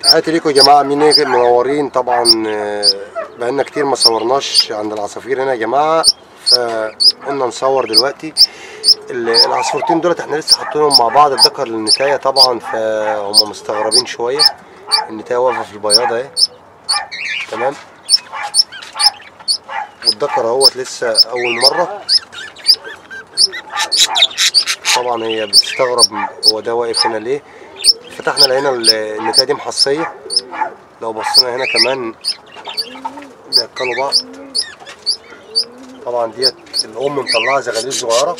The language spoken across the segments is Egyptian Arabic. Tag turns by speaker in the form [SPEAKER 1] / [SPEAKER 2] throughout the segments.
[SPEAKER 1] تحياتي ليكم يا جماعه مين هيك منورين طبعا آه، بقالنا كتير ما صورناش عند العصافير هنا يا جماعه فقلنا نصور دلوقتي ال- العصفورتين دولت احنا لسه حاطينهم مع بعض الذكر للنتايه طبعا فهم مستغربين شويه النتايه واقفه في البياضه اهي تمام والذكر اهوت لسه اول مره طبعا هي بتستغرب هو ده واقف هنا ليه فتحنا لقينا ال- النتايه دي محصيه لو بصينا هنا كمان بياكلوا بعض طبعا ديت الام مطلعه زغاليل صغيره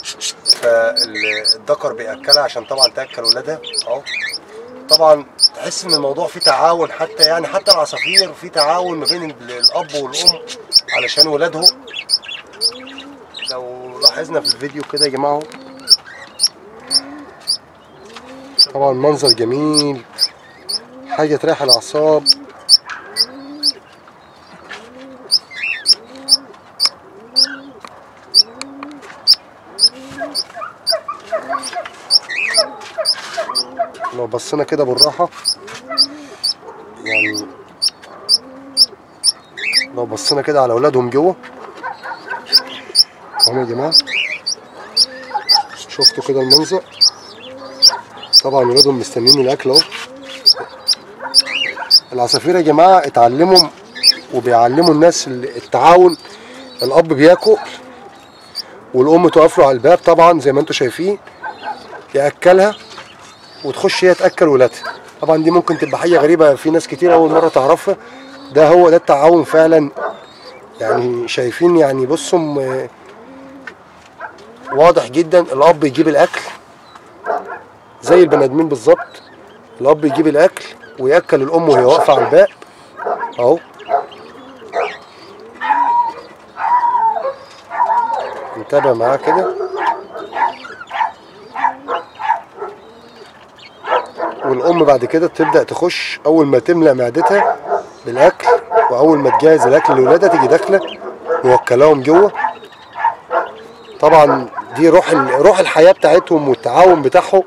[SPEAKER 1] فالذكر بياكلها عشان طبعا تاكل ولادها اهو طبعا تحس ان الموضوع فيه تعاون حتى يعني حتى العصافير في تعاون ما بين ال- الاب والام علشان ولادهم لو لاحظنا في الفيديو كده يا جماعه اهو. طبعا منظر جميل حاجه تريح الاعصاب لو بصينا كده بالراحة يعني لو بصينا كده على أولادهم جوه اهم يا جماعة شفتوا كده المنظر طبعا ولادهم مستنيين الأكل أهو العصافير يا جماعة اتعلموا وبيعلموا الناس التعاون الأب بياكل والأم تقف له على الباب طبعا زي ما انتوا شايفين يأكلها وتخش هي تاكل ولادها طبعا دي ممكن تبقى حاجه غريبه في ناس كتير اول مره تعرفها ده هو ده التعاون فعلا يعني شايفين يعني بصوا م- واضح جدا الاب يجيب الاكل زي البني ادمين بالظبط الاب يجيب الاكل وياكل الام وهي واقفه على الباب اهو نتابع معاه كده والام بعد كده تبدا تخش اول ما تملى معدتها بالاكل واول ما تجهز الاكل لاولادها تيجي داخله موكلاهم جوه طبعا دي روح ال- روح الحياه بتاعتهم والتعاون بتاعهم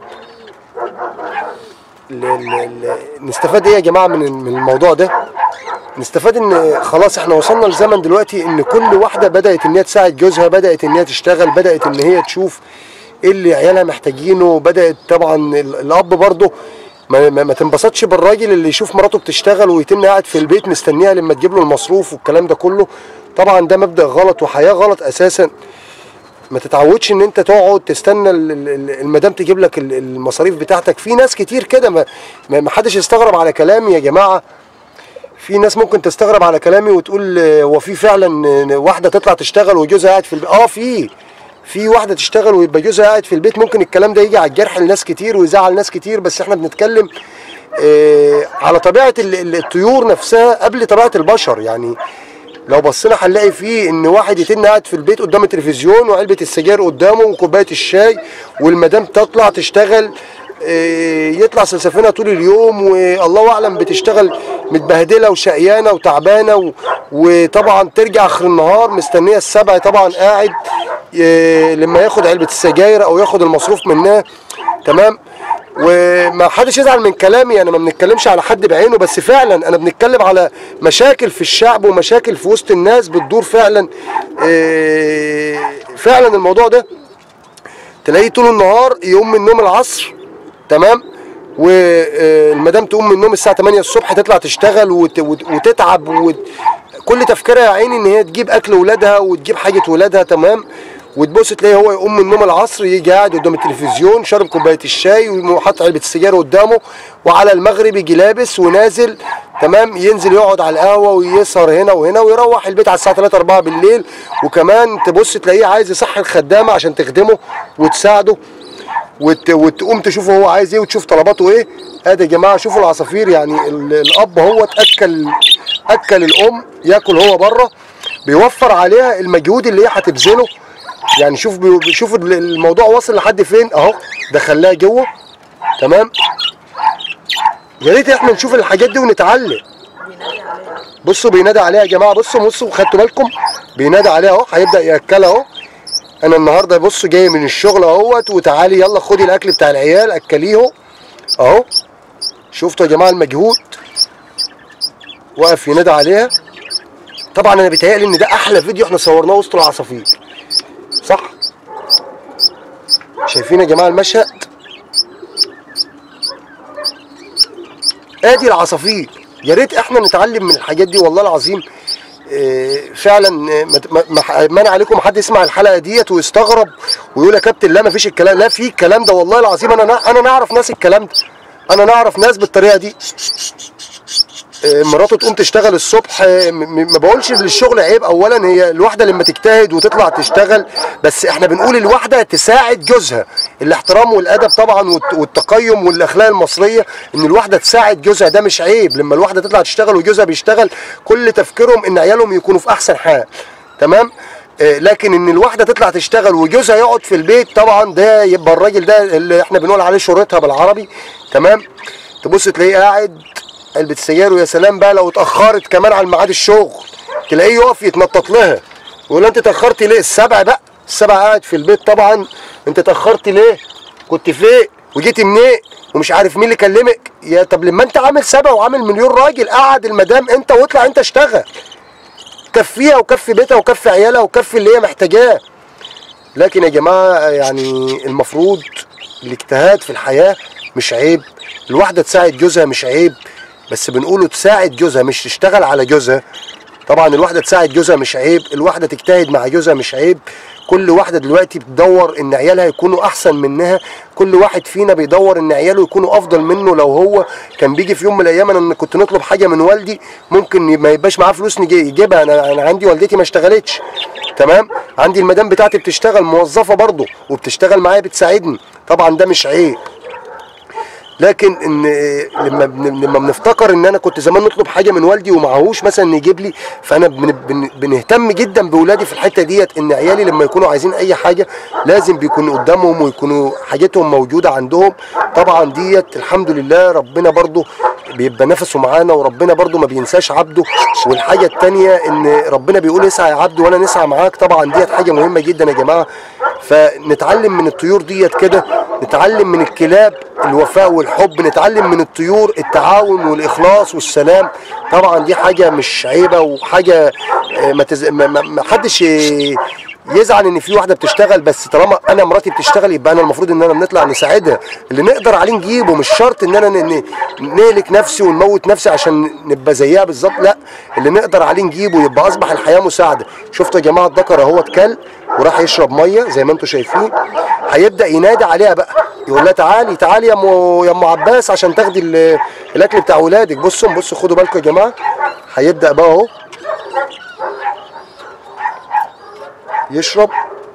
[SPEAKER 1] ال- ال- ال- نستفاد ايه يا جماعه من من الموضوع ده نستفاد ان خلاص احنا وصلنا لزمن دلوقتي ان كل واحده بدات ان هي تساعد جوزها بدات ان هي تشتغل بدات ان هي تشوف ايه اللي عيالها محتاجينه بدات طبعا ال- الاب برضه ما, ما, ما تنبسطش بالراجل اللي يشوف مراته بتشتغل ويتم قاعد في البيت مستنيها لما تجيب له المصروف والكلام ده كله طبعا ده مبدا غلط وحياه غلط اساسا ما تتعودش ان انت تقعد تستنى ال- ال- ال- المدام تجيب لك ال- المصاريف بتاعتك في ناس كتير كده ما, ما ما حدش يستغرب على كلامي يا جماعه في ناس ممكن تستغرب على كلامي وتقول آه، هو في فعلا آه، واحده تطلع تشتغل وجوزها قاعد في البيت اه في في واحده تشتغل ويبقى جوزها قاعد في البيت ممكن الكلام ده يجي على الجرح لناس كتير ويزعل ناس كتير بس احنا بنتكلم آه، على طبيعه ال- ال- الطيور نفسها قبل طبيعه البشر يعني لو بصينا هنلاقي فيه ان واحد يتن قاعد في البيت قدام التلفزيون وعلبه السجاير قدامه وكوبايه الشاي والمدام تطلع تشتغل آه، يطلع سلسفينها طول اليوم والله اعلم بتشتغل متبهدله وشقيانه وتعبانه و- وطبعا ترجع اخر النهار مستنيه السبع طبعا قاعد آه، لما ياخد علبه السجاير او ياخد المصروف منها تمام وما حدش يزعل من كلامي انا ما بنتكلمش على حد بعينه بس فعلا انا بنتكلم على مشاكل في الشعب ومشاكل في وسط الناس بتدور فعلا آه، فعلا الموضوع ده تلاقيه طول النهار يقوم من النوم العصر تمام والمدام تقوم من النوم الساعه 8 الصبح تطلع تشتغل وت- وت- وتتعب وت... كل تفكيرها يا عيني ان هي تجيب اكل ولادها وتجيب حاجه ولادها تمام وتبص تلاقي هو يقوم من النوم العصر يجي قاعد قدام التلفزيون شارب كوبايه الشاي وحاطط علبه السجاير قدامه وعلى المغرب يجي لابس ونازل تمام ينزل يقعد على القهوه ويسهر هنا وهنا ويروح البيت على الساعه 3 4 بالليل وكمان تبص تلاقيه عايز يصحي الخدامه عشان تخدمه وتساعده وت... وتقوم تشوف هو عايز ايه وتشوف طلباته ايه ادي يا جماعه شوفوا العصافير يعني ال... الاب هو اكل اكل الام ياكل هو بره بيوفر عليها المجهود اللي هي هتبذله يعني شوف بي... شوف ال- الموضوع واصل لحد فين اهو دخلناها جوه تمام يا ريت احنا نشوف الحاجات دي ونتعلم بصوا بينادي عليها يا جماعه بصوا بصوا خدتوا بالكم بينادي عليها اهو هيبدا ياكلها اهو انا النهارده بصوا جاي من الشغل اهوت وتعالي يلا خدي الاكل بتاع العيال اكليه اهو شفتوا يا جماعه المجهود واقف ينادى عليها طبعا انا بيتهيألي ان ده احلى فيديو احنا صورناه وسط العصافير صح شايفين يا جماعه المشهد ادي العصافير يا ريت احنا نتعلم من الحاجات دي والله العظيم آه، فعلا آه، ما- ما- ما- مانع عليكم حد يسمع الحلقه ديت ويستغرب ويقول يا كابتن لا ما فيش الكلام لا في الكلام ده والله العظيم انا نا- انا نعرف ناس الكلام ده انا نعرف ناس بالطريقه دي آه، مراته تقوم تشتغل الصبح آه، م- م- ما بقولش ان الشغل عيب اولا هي الواحده لما تجتهد وتطلع تشتغل بس احنا بنقول الواحده تساعد جوزها الاحترام والادب طبعا والت- والتقيم والاخلاق المصريه ان الواحده تساعد جوزها ده مش عيب لما الواحده تطلع تشتغل وجوزها بيشتغل كل تفكيرهم ان عيالهم يكونوا في احسن حال تمام آه، لكن ان الواحده تطلع تشتغل وجوزها يقعد في البيت طبعا ده يبقى الراجل ده اللي احنا بنقول عليه شريطها بالعربي تمام تبص تلاقيه قاعد علبة سجاير ويا سلام بقى لو اتأخرت كمان على ميعاد الشغل تلاقيه يقف يتنطط لها يقول لها انت اتأخرت ليه؟ السبع بقى السبع قاعد في البيت طبعا انت اتأخرت ليه؟ كنت فين؟ وجيت منين؟ ومش عارف مين اللي كلمك يا طب لما انت عامل سبع وعامل مليون راجل قعد المدام انت واطلع انت اشتغل كفيها وكفي بيتها وكفي عيالها وكفي اللي هي محتاجاه لكن يا جماعه يعني المفروض الاجتهاد في الحياه مش عيب الواحده تساعد جوزها مش عيب بس بنقوله تساعد جوزها مش تشتغل على جوزها طبعا الواحده تساعد جوزها مش عيب الواحده تجتهد مع جوزها مش عيب كل واحده دلوقتي بتدور ان عيالها يكونوا احسن منها كل واحد فينا بيدور ان عياله يكونوا افضل منه لو هو كان بيجي في يوم من الايام انا كنت نطلب حاجه من والدي ممكن ما يبقاش معاه فلوس نجي يجيبها انا انا عندي والدتي ما اشتغلتش تمام عندي المدام بتاعتي بتشتغل موظفه برضه وبتشتغل معايا بتساعدني طبعا ده مش عيب لكن ان لما بن- لما بنفتكر ان انا كنت زمان نطلب حاجه من والدي ومعهوش مثلا يجيب لي فانا بن بن بنهتم جدا باولادي في الحته ديت ان عيالي لما يكونوا عايزين اي حاجه لازم بيكونوا قدامهم ويكونوا حاجتهم موجوده عندهم طبعا ديت الحمد لله ربنا برضو بيبقى نفسه معانا وربنا برضو ما بينساش عبده والحاجه التانيه ان ربنا بيقول اسعى يا عبد وانا نسعى معاك طبعا ديت حاجه مهمه جدا يا جماعه فنتعلم من الطيور ديت كده نتعلم من الكلاب الوفاء والحب نتعلم من الطيور التعاون والاخلاص والسلام طبعا دي حاجه مش عيبه وحاجه آه، ما, تز... ما, ما ما حدش ي- يزعل ان في واحده بتشتغل بس طالما انا مراتي بتشتغل يبقى انا المفروض ان انا بنطلع نساعدها اللي نقدر عليه نجيبه مش شرط ان انا ن- ن- نهلك نفسي ونموت نفسي عشان نبقى زيها بالظبط لا اللي نقدر عليه نجيبه يبقى اصبح الحياه مساعده شفتوا يا جماعه الذكر اهو اتكل وراح يشرب ميه زي ما انتم شايفين هيبدا ينادي عليها بقى يقول لها تعالي تعالي يا ام يا ام عباس عشان تاخدي ال- الاكل بتاع ولادك بصوا بصوا خدوا بالكم يا جماعه هيبدا بقى اهو يشرب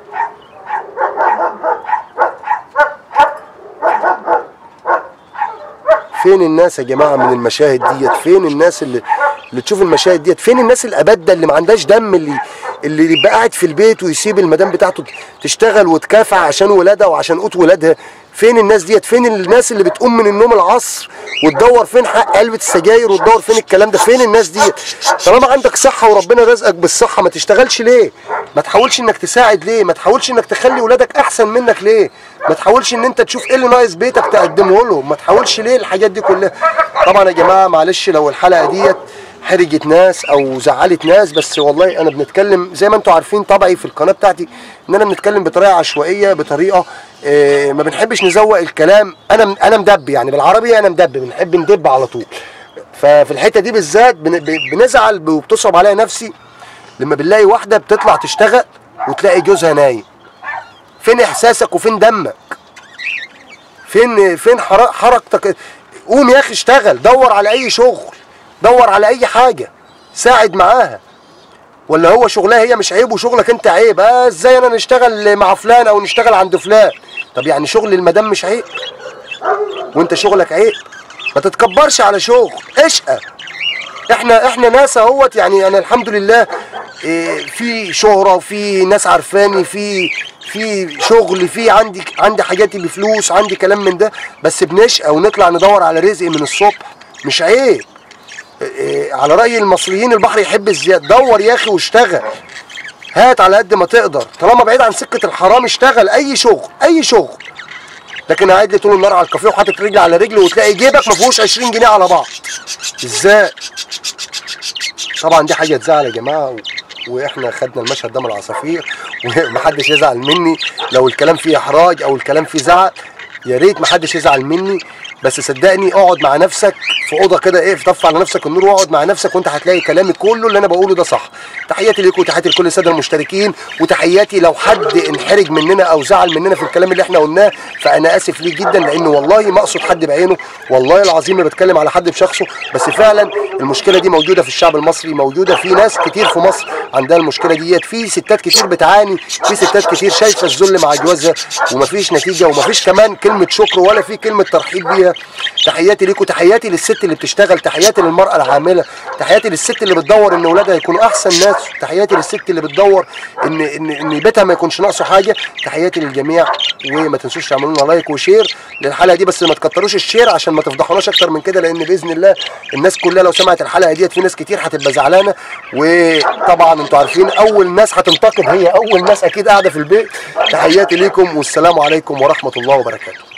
[SPEAKER 1] فين الناس يا جماعه من المشاهد ديت فين الناس اللي اللي تشوف المشاهد ديت فين الناس الابده اللي ما عندهاش دم اللي اللي يبقى قاعد في البيت ويسيب المدام بتاعته تشتغل وتكافح عشان ولادها وعشان قوت ولادها فين الناس ديت فين الناس اللي بتقوم من النوم العصر وتدور فين حق علبه السجاير وتدور فين الكلام ده فين الناس ديت طالما عندك صحه وربنا رزقك بالصحه ما تشتغلش ليه ما تحاولش انك تساعد ليه ما تحاولش انك تخلي ولادك احسن منك ليه ما تحاولش ان انت تشوف ايه اللي ناقص بيتك تقدمه لهم ما تحاولش ليه الحاجات دي كلها طبعا يا جماعه معلش لو الحلقه ديت حرجت ناس او زعلت ناس بس والله انا بنتكلم زي ما انتم عارفين طبعي في القناه بتاعتي ان انا بنتكلم بطريقه عشوائيه بطريقه آه، ما بنحبش نزوق الكلام انا انا مدب يعني بالعربي انا مدب بنحب ندب على طول ففي الحته دي بالذات بن- ب- بنزعل وبتصعب عليا نفسي لما بنلاقي واحده بتطلع تشتغل وتلاقي جوزها نايم فين احساسك وفين دمك فين فين حر- حركتك قوم يا اخي اشتغل دور على اي شغل دور على اي حاجه ساعد معاها ولا هو شغلها هي مش عيب وشغلك انت عيب اه ازاي انا نشتغل مع فلان او نشتغل عند فلان طب يعني شغل المدام مش عيب وانت شغلك عيب ما تتكبرش على شغل اشقى احنا احنا ناس اهوت يعني انا الحمد لله إيه، في شهره وفي ناس عارفاني في في شغل في عندي عندي حاجاتي بفلوس عندي كلام من ده بس بنشقى ونطلع ندور على رزق من الصبح مش عيب إيه، على راي المصريين البحر يحب الزياد دور يا اخي واشتغل هات على قد ما تقدر طالما بعيد عن سكه الحرام اشتغل اي شغل اي شغل لكن قاعد لي طول النهار على الكافيه وحاطط رجل على رجل وتلاقي جيبك ما فيهوش 20 جنيه على بعض ازاي طبعا دي حاجه تزعل يا جماعه و... واحنا خدنا المشهد ده من العصافير ومحدش يزعل مني لو الكلام فيه احراج او الكلام فيه زعل يا ريت محدش يزعل مني بس صدقني اقعد مع نفسك في اوضه كده ايه طفي على نفسك النور واقعد مع نفسك وانت هتلاقي كلامي كله اللي انا بقوله ده صح تحياتي ليكم وتحياتي لكل الساده المشتركين وتحياتي لو حد انحرج مننا او زعل مننا في الكلام اللي احنا قلناه فانا اسف ليه جدا لانه والله ما اقصد حد بعينه والله العظيم ما بتكلم على حد بشخصه بس فعلا المشكله دي موجوده في الشعب المصري موجوده في ناس كتير في مصر عندها المشكله ديت في ستات كتير بتعاني في ستات كتير شايفه الذل مع جوازها ومفيش نتيجه ومفيش كمان كلمه شكر ولا في كلمه ترحيب بيها تحياتي ليكم تحياتي للست اللي بتشتغل تحياتي للمراه العامله تحياتي للست اللي بتدور ان اولادها يكونوا احسن ناس تحياتي للست اللي بتدور ان ان ان بيتها ما يكونش ناقصه حاجه تحياتي للجميع وما تنسوش تعملوا لنا لايك وشير للحلقه دي بس ما تكتروش الشير عشان ما تفضحوناش اكتر من كده لان باذن الله الناس كلها لو سمعت الحلقه ديت في ناس كتير هتبقى زعلانه وطبعا انتوا عارفين اول ناس هتنتقد هي اول ناس اكيد قاعده في البيت تحياتي ليكم والسلام عليكم ورحمه الله وبركاته